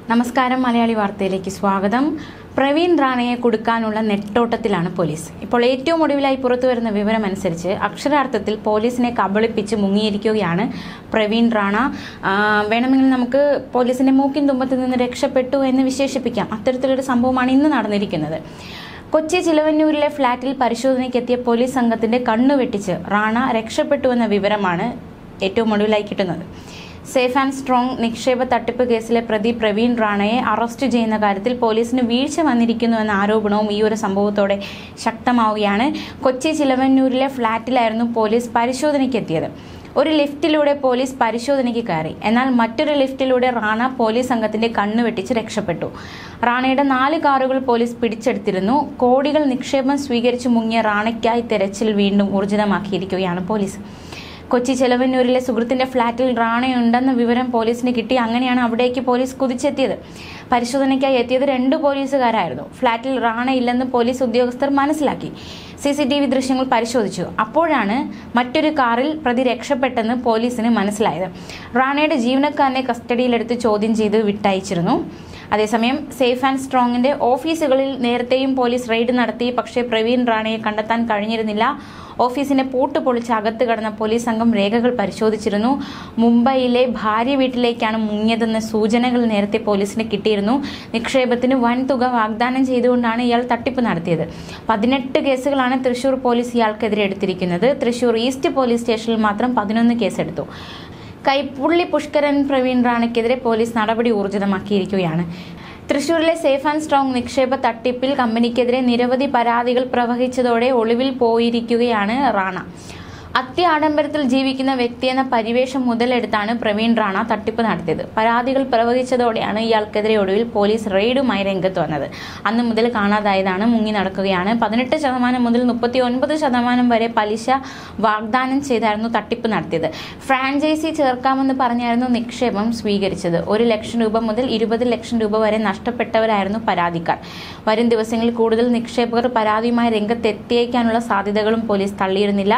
നമസ്കാരം മലയാളി വാർത്തയിലേക്ക് സ്വാഗതം പ്രവീൺ റാണയെ കൊടുക്കാനുള്ള നെട്ടോട്ടത്തിലാണ് പോലീസ് ഇപ്പോൾ ഏറ്റവും ഒടുവിലായി പുറത്തുവരുന്ന വിവരമനുസരിച്ച് അക്ഷരാർത്ഥത്തിൽ പോലീസിനെ കബളിപ്പിച്ച് മുങ്ങിയിരിക്കുകയാണ് പ്രവീൺ റാണ ആ, വേണമെങ്കിൽ നമുക്ക് പോലീസിന്റെ മൂക്കിൻ തുമ്പത്ത് നിന്ന് രക്ഷപ്പെട്ടു എന്ന് വിശേഷിപ്പിക്കാം അത്തരത്തിലൊരു സംഭവമാണ് ഇന്ന് നടന്നിരിക്കുന്നത് കൊച്ചി ചിലവന്നൂരിലെ ഫ്ളാറ്റിൽ പരിശോധനയ്ക്കെത്തിയ പോലീസ് സംഘത്തിന്റെ കണ്ണു വെട്ടിച്ച് റാണ രക്ഷപ്പെട്ടുവെന്ന വിവരമാണ് ഏറ്റവും ഒടുവിലായി കിട്ടുന്നത് സേഫ് ആൻഡ് സ്ട്രോങ് നിക്ഷേപ തട്ടിപ്പ് കേസിലെ പ്രതി പ്രവീൺ റാണയെ അറസ്റ്റ് ചെയ്യുന്ന കാര്യത്തിൽ പോലീസിന് വീഴ്ച വന്നിരിക്കുന്നു എന്ന ആരോപണവും ഈ ഒരു സംഭവത്തോടെ ശക്തമാവുകയാണ് കൊച്ചി ചിലവന്നൂരിലെ ഫ്ളാറ്റിലായിരുന്നു പോലീസ് പരിശോധനയ്ക്കെത്തിയത് ഒരു ലിഫ്റ്റിലൂടെ പോലീസ് പരിശോധനയ്ക്ക് കയറി എന്നാൽ മറ്റൊരു ലിഫ്റ്റിലൂടെ റാണ പോലീസ് സംഘത്തിന്റെ കണ്ണു വെട്ടിച്ച് രക്ഷപ്പെട്ടു റാണയുടെ നാല് കാറുകൾ പോലീസ് പിടിച്ചെടുത്തിരുന്നു കോടികൾ നിക്ഷേപം സ്വീകരിച്ചു മുങ്ങിയ റാണയ്ക്കായി തെരച്ചിൽ വീണ്ടും ഊർജിതമാക്കിയിരിക്കുകയാണ് പോലീസ് കൊച്ചി ചെലവന്നൂരിലെ സുഹൃത്തിന്റെ ഫ്ളാറ്റിൽ റാണയുണ്ടെന്ന വിവരം പോലീസിന് കിട്ടി അങ്ങനെയാണ് അവിടേക്ക് പോലീസ് കുതിച്ചെത്തിയത് പരിശോധനയ്ക്കായി എത്തിയത് രണ്ട് പോലീസുകാരായിരുന്നു ഫ്ളാറ്റിൽ റാണയില്ലെന്ന് പോലീസ് ഉദ്യോഗസ്ഥർ മനസ്സിലാക്കി സി സി ടി വി ദൃശ്യങ്ങൾ പരിശോധിച്ചു അപ്പോഴാണ് മറ്റൊരു കാറിൽ പ്രതി രക്ഷപ്പെട്ടെന്ന് പോലീസിന് മനസ്സിലായത് റാണയുടെ ജീവനക്കാരനെ കസ്റ്റഡിയിലെടുത്ത് ചോദ്യം ചെയ്ത് വിട്ടയച്ചിരുന്നു അതേസമയം സേഫ് ആൻഡ് സ്ട്രോങ്ങിന്റെ ഓഫീസുകളിൽ നേരത്തെയും പോലീസ് റെയ്ഡ് നടത്തി പക്ഷേ പ്രവീൺ റാണയെ കണ്ടെത്താൻ കഴിഞ്ഞിരുന്നില്ല ഓഫീസിന്റെ പൂട്ട് പൊളിച്ച് അകത്ത് കടന്ന പോലീസ് സംഘം രേഖകൾ പരിശോധിച്ചിരുന്നു മുംബൈയിലെ ഭാര്യ വീട്ടിലേക്കാണ് മുങ്ങിയതെന്ന സൂചനകൾ നേരത്തെ പോലീസിന് കിട്ടിയിരുന്നു നിക്ഷേപത്തിന് വൻ തുക വാഗ്ദാനം ചെയ്തുകൊണ്ടാണ് ഇയാൾ തട്ടിപ്പ് നടത്തിയത് പതിനെട്ട് കേസുകളാണ് തൃശൂർ പോലീസ് ഇയാൾക്കെതിരെ എടുത്തിരിക്കുന്നത് തൃശൂർ ഈസ്റ്റ് പോലീസ് സ്റ്റേഷനിൽ മാത്രം പതിനൊന്ന് കേസെടുത്തു കൈപ്പുള്ളി പുഷ്കരൻ പ്രവീൺ റാണയ്ക്കെതിരെ പോലീസ് നടപടി ഊർജിതമാക്കിയിരിക്കുകയാണ് തൃശൂരിലെ സേഫ് ആൻഡ് സ്ട്രോങ് നിക്ഷേപ തട്ടിപ്പിൽ കമ്പനിക്കെതിരെ നിരവധി പരാതികൾ പ്രവഹിച്ചതോടെ ഒളിവിൽ പോയിരിക്കുകയാണ് റാണ അത്യാഡംബരത്തിൽ ജീവിക്കുന്ന വ്യക്തിയെന്ന പരിവേഷം മുതലെടുത്താണ് പ്രവീൺ റാണ തട്ടിപ്പ് നടത്തിയത് പരാതികൾ പ്രവഹിച്ചതോടെയാണ് ഇയാൾക്കെതിരെ ഒടുവിൽ പോലീസ് റെയ്ഡുമായി രംഗത്ത് വന്നത് അന്ന് മുതൽ കാണാതായതാണ് മുങ്ങി നടക്കുകയാണ് പതിനെട്ട് ശതമാനം മുതൽ മുപ്പത്തി ഒൻപത് ശതമാനം വരെ പലിശ വാഗ്ദാനം ചെയ്തായിരുന്നു തട്ടിപ്പ് നടത്തിയത് ഫ്രാഞ്ചൈസി ചേർക്കാമെന്ന് പറഞ്ഞായിരുന്നു നിക്ഷേപം സ്വീകരിച്ചത് ഒരു ലക്ഷം രൂപ മുതൽ ഇരുപത് ലക്ഷം രൂപ വരെ നഷ്ടപ്പെട്ടവരായിരുന്നു പരാതിക്കാർ വരും ദിവസങ്ങളിൽ കൂടുതൽ നിക്ഷേപകർ പരാതിയുമായി രംഗത്തെത്തിയേക്കാനുള്ള സാധ്യതകളും പോലീസ് തള്ളിയിരുന്നില്ല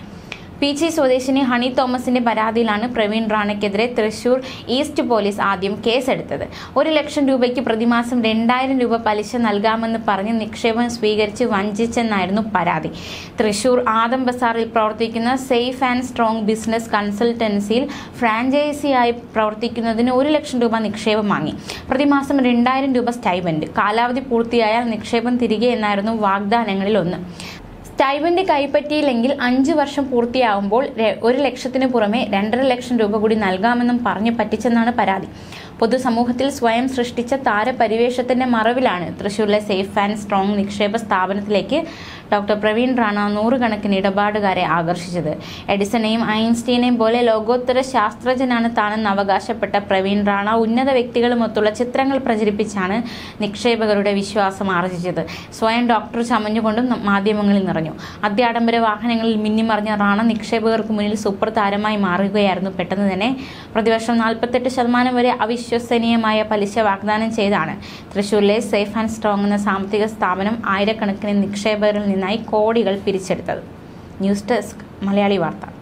പി ജി സ്വദേശിനി ഹണി തോമസിന്റെ പരാതിയിലാണ് പ്രവീൺ റാണയ്ക്കെതിരെ തൃശൂർ ഈസ്റ്റ് പോലീസ് ആദ്യം കേസെടുത്തത് ഒരു ലക്ഷം രൂപയ്ക്ക് പ്രതിമാസം രണ്ടായിരം രൂപ പലിശ നൽകാമെന്ന് പറഞ്ഞ് നിക്ഷേപം സ്വീകരിച്ച് വഞ്ചിച്ചെന്നായിരുന്നു പരാതി തൃശൂർ ആദം ബസാറിൽ പ്രവർത്തിക്കുന്ന സേഫ് ആൻഡ് സ്ട്രോങ് ബിസിനസ് കൺസൾട്ടൻസിയിൽ ഫ്രാഞ്ചൈസിയായി പ്രവർത്തിക്കുന്നതിന് ഒരു ലക്ഷം രൂപ നിക്ഷേപം വാങ്ങി പ്രതിമാസം രണ്ടായിരം രൂപ സ്റ്റൈബൻഡ് കാലാവധി പൂർത്തിയായാൽ നിക്ഷേപം തിരികെ എന്നായിരുന്നു വാഗ്ദാനങ്ങളിൽ ഒന്ന് സ്റ്റൈബൻഡ് കൈപ്പറ്റിയില്ലെങ്കിൽ അഞ്ച് വർഷം പൂർത്തിയാകുമ്പോൾ ര- ഒരു ലക്ഷത്തിന് പുറമെ രണ്ടര ലക്ഷം രൂപ കൂടി നൽകാമെന്നും പറഞ്ഞു പറ്റിച്ചെന്നാണ് പരാതി പൊതുസമൂഹത്തിൽ സ്വയം സൃഷ്ടിച്ച താരപരിവേഷത്തിന്റെ മറവിലാണ് തൃശൂരിലെ സേഫ് ആൻഡ് സ്ട്രോങ് നിക്ഷേപ സ്ഥാപനത്തിലേക്ക് ഡോക്ടർ പ്രവീൺ റാണ നൂറുകണക്കിന് ഇടപാടുകാരെ ആകർഷിച്ചത് എഡിസണെയും ഐൻസ്റ്റീനെയും പോലെ ലോകോത്തര ശാസ്ത്രജ്ഞനാണ് താനെന്ന് അവകാശപ്പെട്ട പ്രവീൺ റാണ ഉന്നത വ്യക്തികളുമൊത്തുള്ള ചിത്രങ്ങൾ പ്രചരിപ്പിച്ചാണ് നിക്ഷേപകരുടെ വിശ്വാസം ആർജിച്ചത് സ്വയം ഡോക്ടർ ചമഞ്ഞുകൊണ്ടും ന- മാധ്യമങ്ങളിൽ നിറഞ്ഞു അത്യാഡംബര വാഹനങ്ങളിൽ മിന്നിമറിഞ്ഞ റാണ നിക്ഷേപകർക്ക് മുന്നിൽ സൂപ്പർ താരമായി മാറുകയായിരുന്നു പെട്ടെന്ന് തന്നെ പ്രതിവർഷം നാൽപ്പത്തെട്ട് ശതമാനം വരെ അവിശ്വസനീയമായ പലിശ വാഗ്ദാനം ചെയ്താണ് തൃശൂരിലെ സേഫ് ആൻഡ് സ്ട്രോങ് എന്ന സാമ്പത്തിക സ്ഥാപനം ആയിരക്കണക്കിന് നിക്ഷേപകരിൽ നിന്നായി കോടികൾ പിരിച്ചെടുത്തത് ന്യൂസ് ഡെസ്ക് മലയാളി വാർത്ത